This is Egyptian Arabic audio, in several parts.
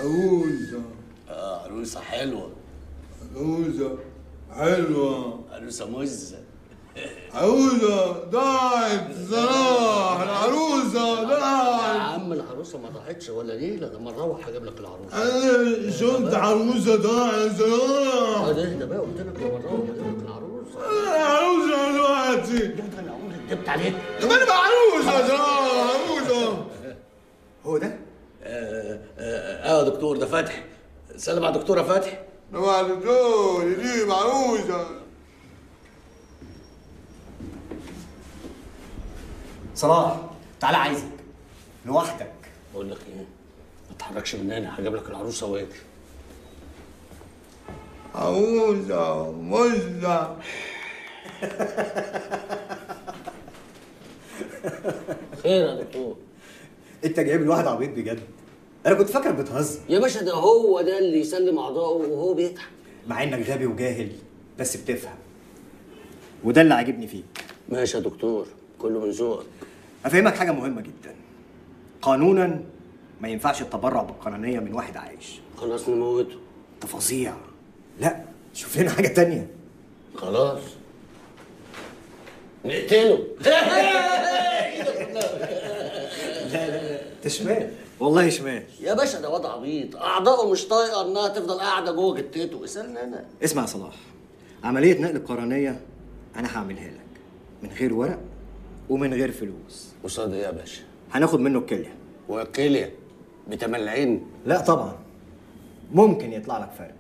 عروسة اه عروسه حلوه عروسة حلوة عروسه مزه عروسة ضاعت صلاح العروسة يا ضاعت عم العروسه ما ضاعتش ولا ليله لما نروح هجيب لك العروسه أنا شفت عروسة ضاعت صلاح اه ده ده بقى قلت لك لما نروح هجيب لك العروسه العروسة دلوقتي ده انا اقول كدبت عليك طب أنا بقى عروسة صلاح عروسة هو ده؟ اه اه يا دكتور ده فتحي سلم على دكتوره فتحي طبعا دكتور يجيب عروسة صلاح تعالى عايزك لوحدك بقول لك ايه ما تتحركش من هنا هجيب لك العروسه واجي عروسة مزة خير يا دكتور انت جايب الواحد عبيط بجد انا كنت فاكرك بتهزر يا باشا ده هو ده اللي يسلم اعضائه وهو بيضحك مع انك غبي وجاهل بس بتفهم وده اللي عاجبني فيك ماشي يا دكتور كله من ذوقك افهمك حاجه مهمه جدا قانونا ما ينفعش التبرع بالقانونيه من واحد عايش خلاص نموته انت فظيع لا شوف لنا حاجه تانية خلاص نقتله انت شمال والله شمال يا باشا ده وضع عبيط اعضائه مش طايقه انها تفضل قاعده جوه جتته اسالني انا اسمع يا صلاح عمليه نقل القرنيه انا هعملها لك من غير ورق ومن غير فلوس قصاد ايه يا باشا هناخد منه الكليه وكيليا بتملعين لا طبعا ممكن يطلع لك فرق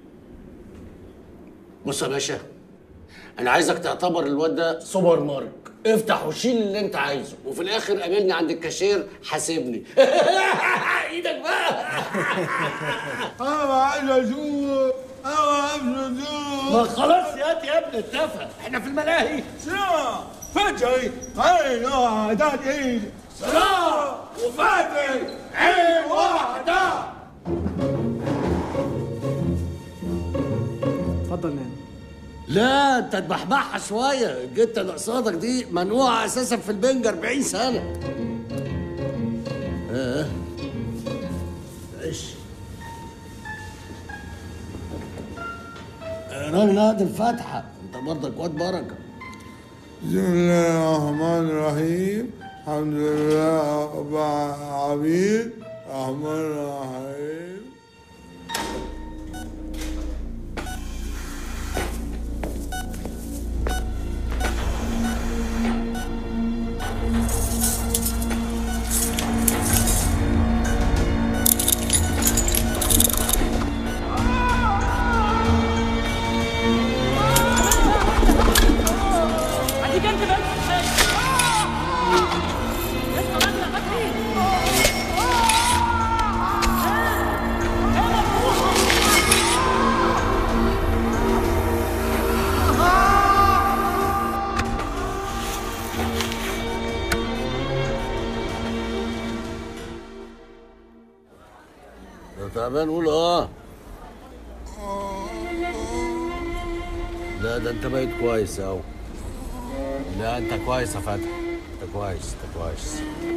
بص يا باشا انا عايزك تعتبر الواد ده سوبر مارك افتح وشيل اللي انت عايزه وفي الاخر قابلني عند الكاشير حاسبني ايدك بقى أنا ما عايز أشوف أنا ما عايز أشوف ما خلاص يا يا ابني اتفق احنا في الملاهي صلاح فتحي عين واحدة إيد صلاح وفتحي عين واحدة اتفضل نام لا انت تبحبحها شويه الجته اللي قصادك دي منوعه اساسا في البنج 40 سنه اه ايش يا راجل هادي الفاتحه انت برضك واد بركه بسم الله الرحمن الرحيم الحمد لله رب العالمين الرحمن الرحيم هديك انت بس لسه بدري فتحي لو تعبان قول اه لا ده انت بقيت كويس اهو لا انت كويس يا فتحي انت كويس انت كويس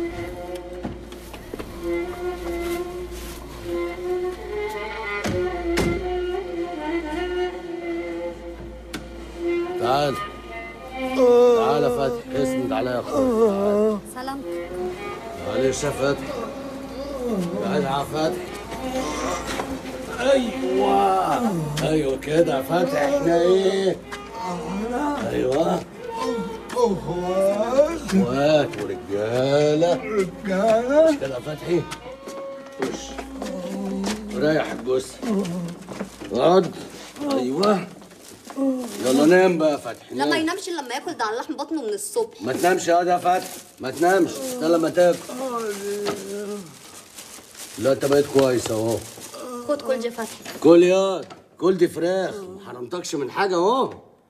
تعال تعال يا فتحي اسند عليا يا اخويا سلامتك معلش يا فتحي تعال يا فتحي ايوه ايوه كده يا فتحي احنا ايه ايوه أخوات اخوات ورجاله رجالة مش كده يا فتحي خش ريح الجثه اقعد ايوه يلا نام بقى يا فتحي لا ما نام. ينامش إلا لما ياكل ده على لحم بطنه من الصبح ما تنامش يا واد يا فتحي ما تنامش ده لما تاكل لا انت بقيت كويس اهو خد كل جه فتحي كل يا كل دي فراخ ما حرمتكش من حاجه اهو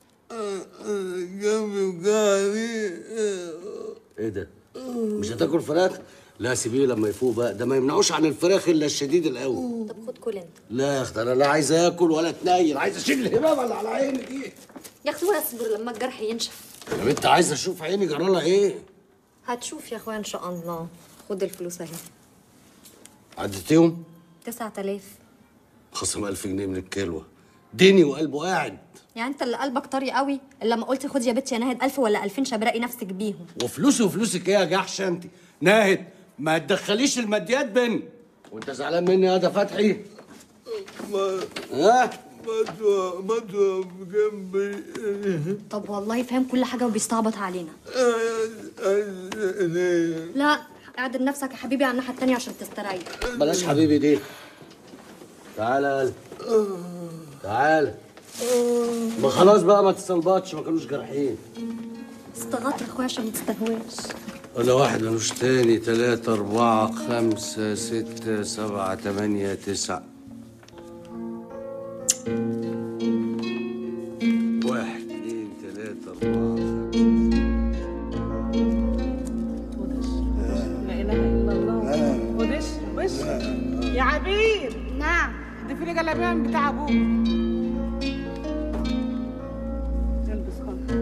جنبي وجاري ايه ده مش هتاكل فراخ لا سيبيه لما يفوق بقى ده ما يمنعوش عن الفراخ الا الشديد القوي طب خد كل انت لا يا اختي انا لا عايز اكل ولا اتنيل عايز اشيل الهبابه اللي على عيني دي يا اختي واصبر لما الجرح ينشف طب انت عايز اشوف عيني جرالها ايه هتشوف يا اخويا ان شاء الله خد الفلوس اهي عديتيهم 9000 خصم 1000 جنيه من الكلوة ديني وقلبه قاعد يعني انت اللي قلبك طري قوي الا لما قلت خد يا بنتي يا ناهد 1000 ولا 2000 شبراقي نفسك بيهم وفلوسي وفلوسك ايه يا جحش انت ناهد ما تدخليش الماديات بينا وانت زعلان مني يا ده فتحي ما ها مطوى مطوى جنبي طب والله فاهم كل حاجه وبيستعبط علينا ليه؟ لا اعدل نفسك يا حبيبي على الناحيه التانيه عشان تستريح بلاش حبيبي دي تعالى يا قلبي. تعالى ما خلاص بقى ما تستلبطش ما كانوش جارحين استغطى يا اخويا عشان ما تستهواش ولا واحد ملوش تاني تلاتة أربعة خمسة ستة سبعة تمانية تسعة واحد اتنين تلاتة أربعة لا اله الا الله ودش وش يا عبير نعم ده في جلابيه من بتاع ابوك البس خلاص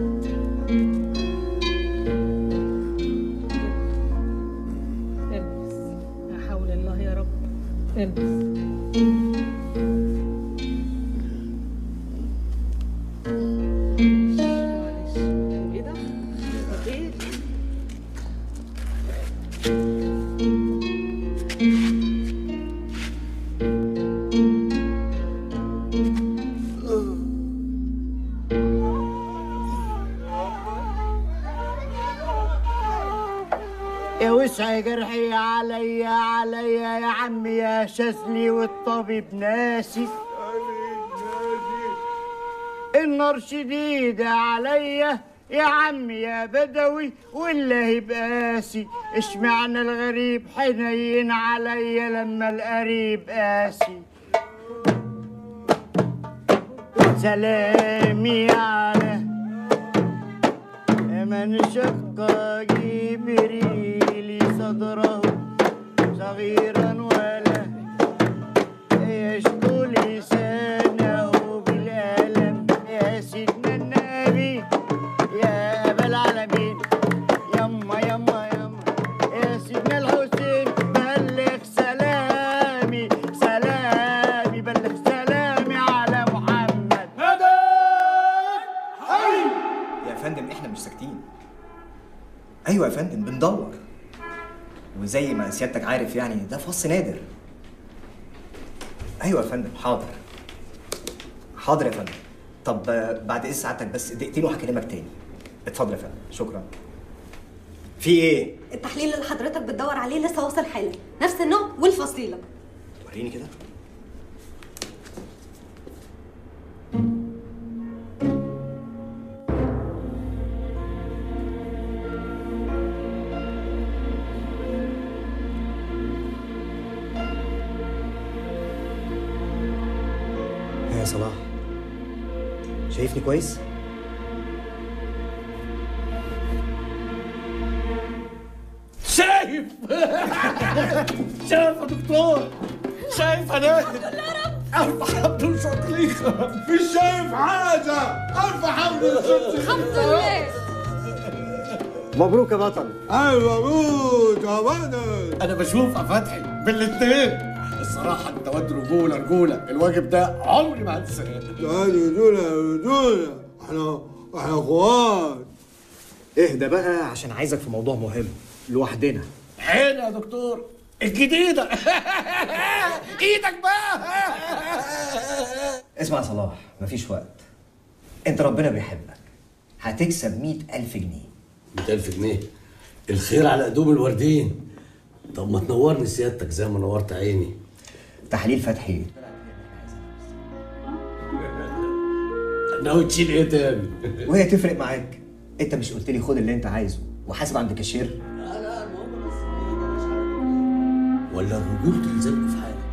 البس لا حول الله يا رب البس معلش ايه ده؟ طب ايه؟ يا وسع جرحي عليا عليا يا عمي يا شاذلي والطبيب ناسي النار شديدة عليا يا عمي يا بدوي والله بقاسي اشمعنى الغريب حنين عليا لما القريب قاسي سلامي على من شق جبريل صدره صغيرا ولا يشكو لسانه بالألم يا سيدنا النبي يا أبا العالمين يما يما يما يا سيدنا الحسين بلغ سلامي سلامي بلغ سلامي على محمد يا فندم احنا مش ساكتين ايوه يا فندم بندور وزي ما سيادتك عارف يعني ده فص نادر ايوه يا فندم حاضر حاضر يا فندم طب آه، بعد اذن سعادتك بس دقيقتين وهكلمك تاني اتفضل يا فندم شكرا في ايه التحليل اللي حضرتك بتدور عليه لسه واصل حالا نفس النوع والفصيله وريني كده ها يا صلاح شايفني كويس؟ شايف شايف يا دكتور شايف يا ناهد ألف حمد وشكر ليك مش شايف حاجة ألف حمد لله الحمد لله مبروك يا بطل أيوة مبروك يا ولد أنا بشوف يا فتحي بالاتنين الصراحة أنت واد رجولة رجولة الواجب ده عمري ما هنساه تعالوا دولة دولة احنا احنا اخوات اهدى بقى عشان عايزك في موضوع مهم لوحدنا حين يا دكتور الجديدة ايدك بقى اسمع يا صلاح مفيش وقت انت ربنا بيحبك هتكسب مئة ألف جنيه 100000 جنيه الخير على قدوم الوردين طب ما تنورني سيادتك زي ما نورت عيني تحليل فتحي ناوي تشيل ايه تاني؟ وهي تفرق معاك انت مش قلت لي خد اللي انت عايزه وحاسب عند الكاشير ولا الرجولة تلزمكوا في حاجة؟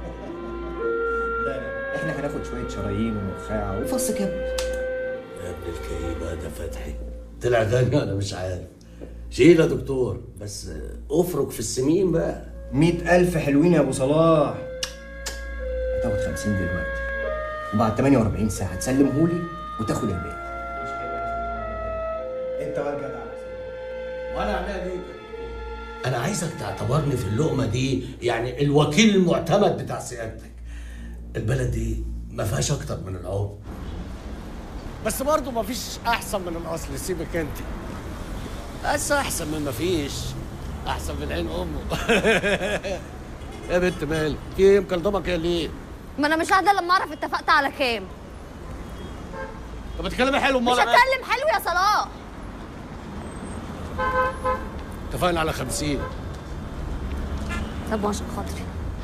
احنا هناخد شويه شرايين ونخاع وفص كبد يا ابن الكئيبة ده فتحي طلع غني انا مش عارف شيل يا دكتور بس افرك في السمين بقى مئة ألف حلوين يا أبو صلاح هتاخد خمسين دلوقتي وبعد 48 ساعة تسلمهولي وتاخد الباقي انت بقى جدع وانا عاملها ليه انا عايزك تعتبرني في اللقمه دي يعني الوكيل المعتمد بتاع سيادتك البلد دي ما فيهاش اكتر من العمر بس برضه ما فيش احسن من الاصل سيبك انت بس احسن من ما فيش احسن من عين امه يا بنت مالك في ايه مكلضمك يا ليه ما انا مش قاعده لما اعرف اتفقت على كام طب اتكلمي حلو مش امال هتكلم حلو يا صلاح اتفقنا على 50 طب عشان خاطري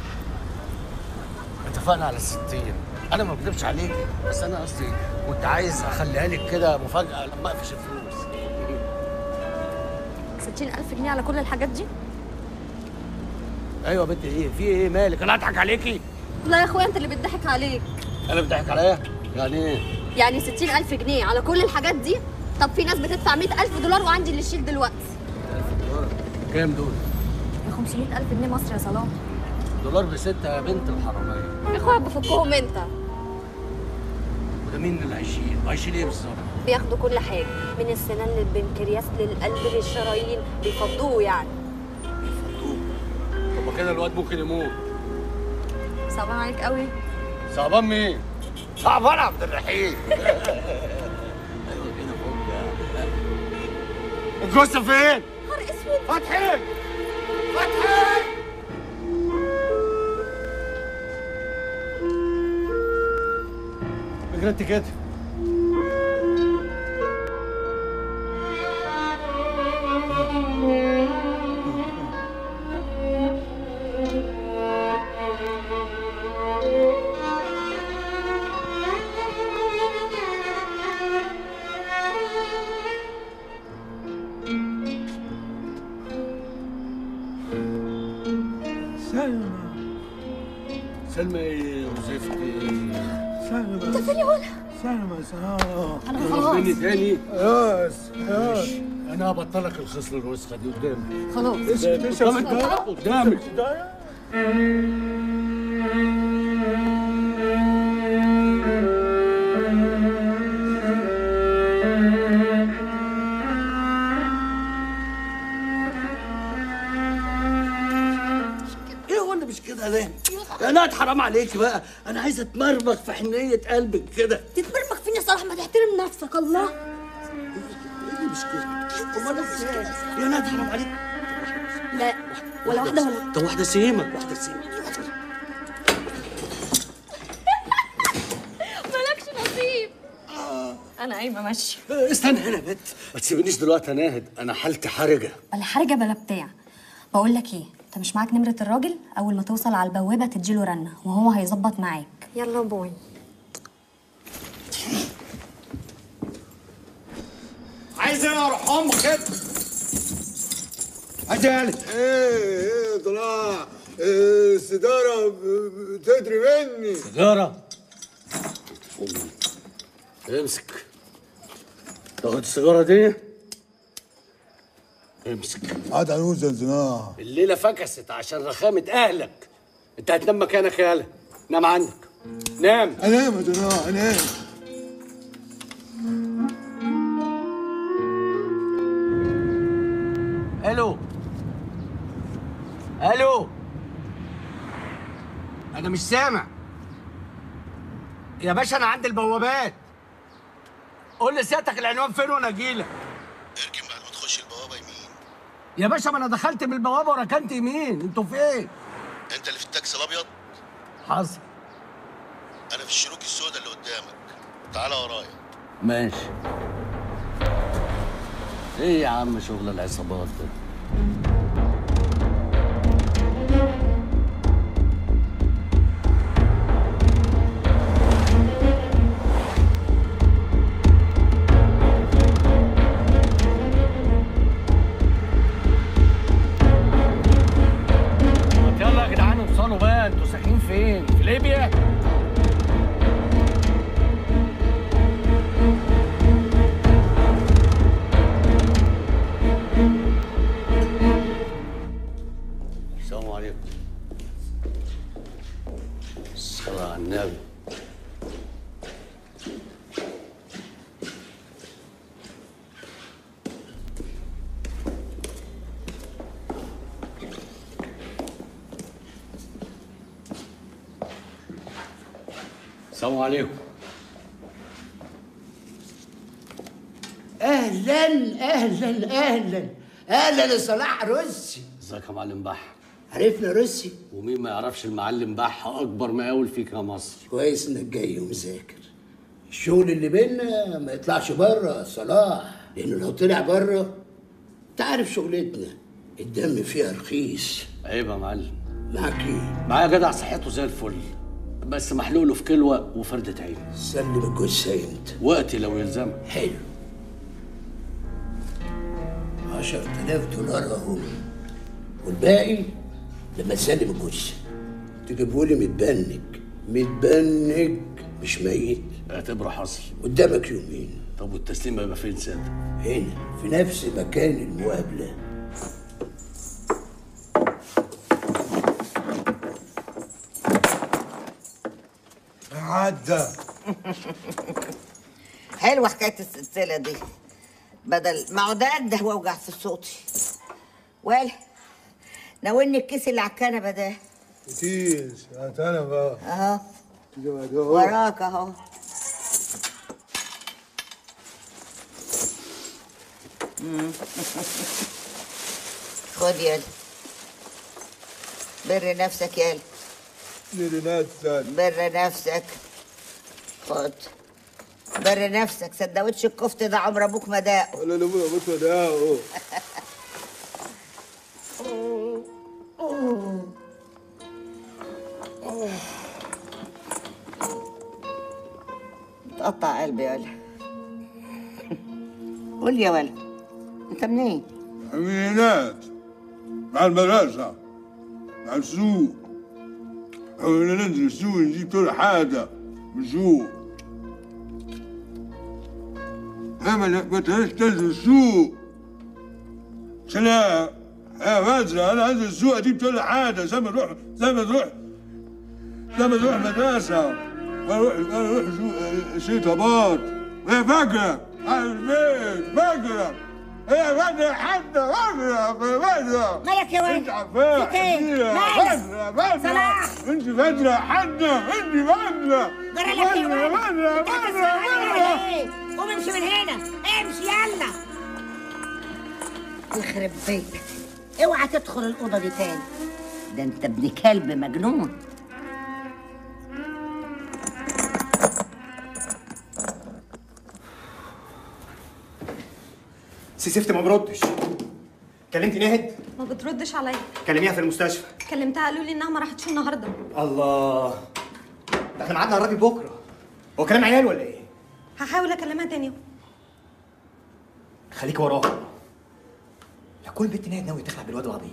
اتفقنا على 60 انا ما بكذبش عليك بس انا قصدي كنت عايز اخليها لك كده مفاجاه لما اقفش الفلوس 60000 جنيه على كل الحاجات دي ايوه يا بنت ايه في ايه مالك انا هضحك عليكي لا يا اخويا انت اللي بتضحك عليك انا بضحك عليا يعني ايه يعني 60000 جنيه على كل الحاجات دي طب في ناس بتدفع 100000 دولار وعندي اللي يشيل دلوقتي كام دول يا 500000 جنيه مصر يا صلاح دولار بستة يا بنت الحرامية يا اخويا بفكهم انت وده مين اللي هيشيل هيشيل ايه بالظبط بياخدوا كل حاجه من السنان للبنكرياس للقلب للشرايين بيفضوه يعني طب ما كده الواد ممكن يموت صعبان عليك قوي صعبان مين صعبان عبد الرحيم ايوه هنا فوق الجثه فين نهار اسود فتحي فتحي اجري كده سلمى سلمى ايه وزفتي سلمى انت فين يا ولا سلمى سلمى انا خلاص تاني تاني ياس ياس انا هبطلك الخصل الوسخه دي قدامي خلاص تشرب قدامك سجاير ايه هو اللي مش كده ليه؟ يا ناد حرام عليك بقى انا عايز اتمرمغ في حنيه قلبك كده تتمرمغ فين يا صلاح ما تحترم نفسك الله ايه اللي مش كده؟ امال ازاي؟ يا ناد حرام عليك لا ولا واحده ولا طب واحده سيمك واحده سيمك مالكش نصيب انا قايمه ماشيه آه، استنى هنا يا بنت ما تسيبنيش دلوقتي يا ناهد انا حالتي حرجه بلا حرجه بلا بتاع بقول لك ايه انت مش معاك نمره الراجل اول ما توصل على البوابه تديله رنه وهو هيظبط معاك يلا باي عايز انا اروح ام كده عجل ايه ايه طلع إيه السيجاره ب- بتدري مني سيجاره امسك تاخد السيجاره دي امسك عاد عنوز زنزناه الليله فكست عشان رخامه اهلك انت هتنام مكانك يالا نام عندك نام انام يا زناه انام الو الو انا مش سامع يا باشا انا عند البوابات قول لسيادتك العنوان فين وانا اجيلك اركن بعد ما تخش البوابه يمين يا باشا ما انا دخلت من البوابه وركنت يمين انتوا فين انت اللي في التاكسي الابيض حصل انا في الشروك السوداء اللي قدامك تعالى ورايا ماشي ايه يا عم شغل العصابات ده ما يلا يا جدعان اوصلوا بقى انتوا ساكنين فين؟ في ليبيا؟ السلام عليكم الصلاة على النبي السلام عليكم اهلا اهلا اهلا اهلا يا صلاح روسي ازيك يا معلم بح عرفنا روسي ومين ما يعرفش المعلم بح اكبر مقاول فيك يا مصر كويس انك جاي ومذاكر الشغل اللي بينا ما يطلعش بره يا صلاح لانه لو طلع بره انت عارف شغلتنا الدم فيها رخيص عيب يا معلم معاك ايه معايا جدع صحته زي الفل بس محلوله في كلوه وفردة عين سلم الجثه امتى وقتي لو يلزم حلو عشر تلاف دولار اهو والباقي لما تسلم الجثه تجيبهولي متبنج متبنج مش ميت اعتبره حصل قدامك يومين طب والتسليم هيبقى فين ساده هنا في نفس مكان المقابلة عدى حلوه حكايه السلسله دي بدل ما اقعد ده واوجع في صوتي ولا ناولني الكيس اللي على الكنبه ده كتير هات انا بقى اهو كده بقى ده. وراك اهو مم. خد يلا بر نفسك يلا ليلي نفسك بر نفسك خد بر نفسك سندوتش الكفته ده عمر ابوك ما داقه ولا لابونا بطوة ده اهو تقطع قلبي يا ولا قول يا ولا انت منين؟ عمينات مع المدرسة مع السوق حاولنا ننزل السوق نجيب كل حاجة من السوق أما ما تنسى تنزل السوق سلام يا فازة أنا أنزل السوق أجيب كل حاجة زي ما نروح زي ما نروح زي ما نروح مدرسة وأروح أروح سوق شيء طباط وهي فاكرة على البيت فاكرة هي فاكرة حتى فاكرة فاكرة مالك يا ولد؟ أنت عارفاها فيك إيه؟ مالك؟ فاكرة فاكرة صلاح! أنت فاكرة حتى أنت فاكرة جرى لك ايه يا فاكرة ولد؟ فاكرة انت فاكرة هتسمعني فاكرة ولا ايه؟ قوم امشي من هنا امشي يلا يخرب بيتك اوعى تدخل الاوضه دي تاني ده انت ابن كلب مجنون سي سيفت ما بردش كلمتي ناهد ما بتردش عليا كلميها في المستشفى كلمتها قالوا لي انها ما راحتش النهارده الله ده احنا ميعادنا الراجل بكره هو كلام عيال ولا ايه؟ هحاول اكلمها تاني خليك وراها لا كل بنت ناهد ناوي تخلع بالواد العبيط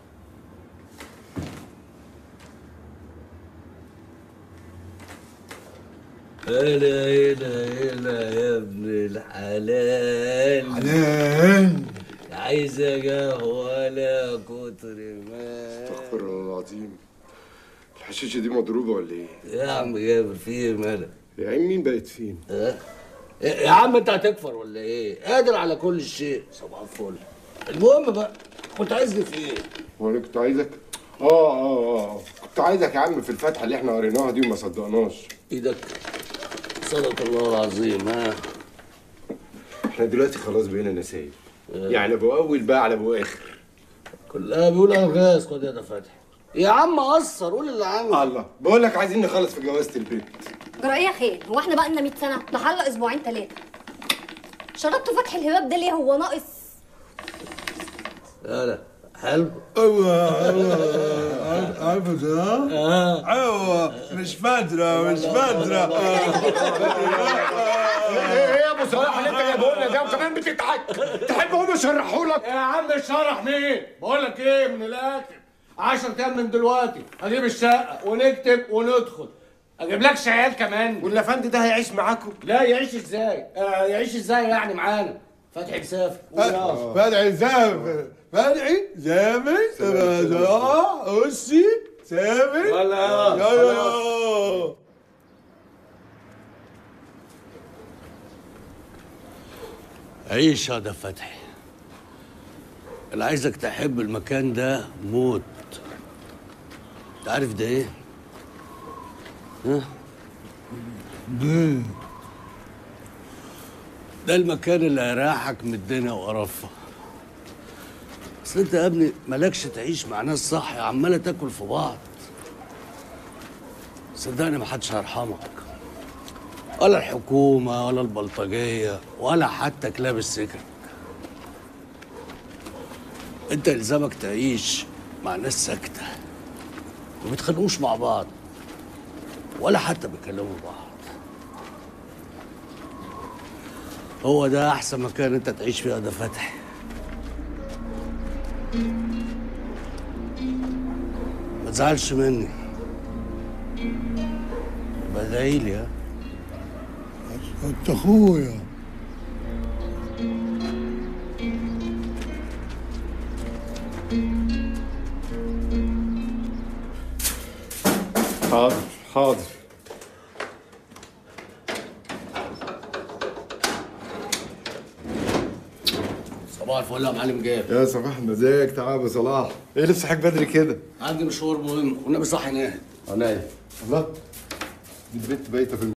هلا هلا هلا يا ابن الحلال حنان عايزة قهوة لا كتر ما استغفر الله العظيم الحشيشة دي مضروبة ولا ايه؟ يا عم جابر في ايه مالك؟ يا عم مين بقت فين؟ ها؟ يا عم انت هتكفر ولا ايه؟ قادر على كل شيء صباح الفل المهم بقى كنت عايزني في ايه؟ هو انا كنت عايزك اه اه اه كنت عايزك يا عم في الفاتحة اللي احنا قريناها دي وما صدقناش ايدك صدق الله العظيم ها احنا دلوقتي خلاص بقينا نسايب يعني ابو اول بقى على ابو اخر كلها بيقول الغاز خد يا ده فتحي يا عم قصر قول اللي عندك الله بقول لك عايزين نخلص في جوازة البيت جرأية خير هو احنا بقى لنا 100 سنه ده حل اسبوعين ثلاثه شرطت فتح الهباب ده ليه هو ناقص لا لا حلو ايوه ايوه عارفة ده؟ ايوه مش فاكرة مش فاكرة ايه يا ابو صلاح اللي انت جايبه لنا ده وكمان بتضحك تحب هم يشرحوا لك يا عم شرح مين؟ بقول لك ايه من الاخر 10 ايام من دلوقتي اجيب الشقه ونكتب وندخل اجيب لكش عيال كمان واللافندي ده هيعيش معاكم لا يعيش ازاي؟ آه يعيش ازاي يعني معانا؟ فتحي مسافر قول يا أصل. فادعي سافر فادعي سافر سافر أسي سافر ولا يا يا يا عيش هذا فتحي اللي عايزك تحب المكان ده موت انت عارف ده ايه؟ ها؟ ليه؟ ده المكان اللي هيريحك من الدنيا وقرفها اصل انت يا ابني مالكش تعيش مع ناس صح عماله تاكل في بعض صدقني محدش هيرحمك ولا الحكومة ولا البلطجية ولا حتى كلاب السكن انت الزامك تعيش مع ناس ساكتة ما بيتخانقوش مع بعض ولا حتى بيكلموا بعض هو ده احسن مكان انت تعيش فيه ده فتحي ما تزعلش مني بدعي لي ها انت اخويا حاضر حاضر صباح الفل يا معلم جاب يا صباح المزاج تعال يا ابو صلاح ايه اللي صحيك بدري كده عندي مشوار مهم والنبي صحي ناهد عناية الله دي البنت بايته في